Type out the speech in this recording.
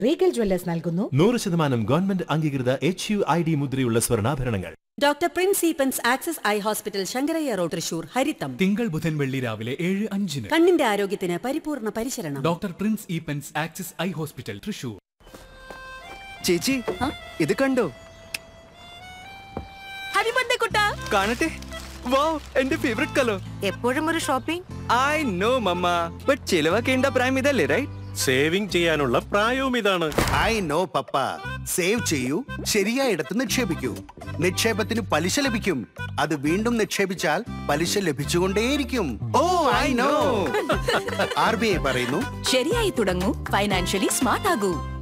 Regal Jewellers നൽകുന്നു നൂറ് ശതമാനം ഗവൺമെന്റ് അംഗീകൃത എച്ച് യു ഐ ഡി മുദ്രയുള്ള സ്വർണ്ണാഭരണങ്ങൾ ഡോക്ടർ പ്രിൻസ് ഈപ്പൻസ് access eye hospital Sankaraiah road Thrissur ഹരിത്തം തിങ്കൾ ബുധൻ വെള്ളി രാവിലെ ഏഴ് അഞ്ചിന് കണ്ണിന്റെ ആരോഗ്യത്തിന് പരിപൂർണ പരിശരണം ഡോക്ടർ പ്രിൻസ് ഇ പെൻസ് ആക്സിസ് ഐ ഹോസ്പിറ്റൽ തൃശൂർ ചേച്ചി ഇത് കണ്ടോ ഹാപ്പി ബർത്ത്ഡേ കുട്ടാ കാണട്ടെ വൗ എന്റെ ഫേവറേറ്റ് കളർ എപ്പോഴും ഒരു shopping I know mamma but ചിലവാക്കേണ്ട പ്രായം ഇതല്ലേ റൈറ്റ് സേവിംഗ് ചെയ്യാനുള്ള പ്രായവും ഇതാണ് ഐ നോ പപ്പ സേവ് ചെയ്യൂ ശരിയായിടത്ത് നിക്ഷേപിക്കൂ നിക്ഷേപത്തിന് പലിശ ലഭിക്കും അത് വീണ്ടും നിക്ഷേപിച്ചാൽ പലിശ ലഭിച്ചുകൊണ്ടേയിരിക്കും oh I know R B I പറയുന്നു ശരിയായി തുടങ്ങൂ ഫൈനാൻഷ്യലി സ്മാർട്ട് ആകൂ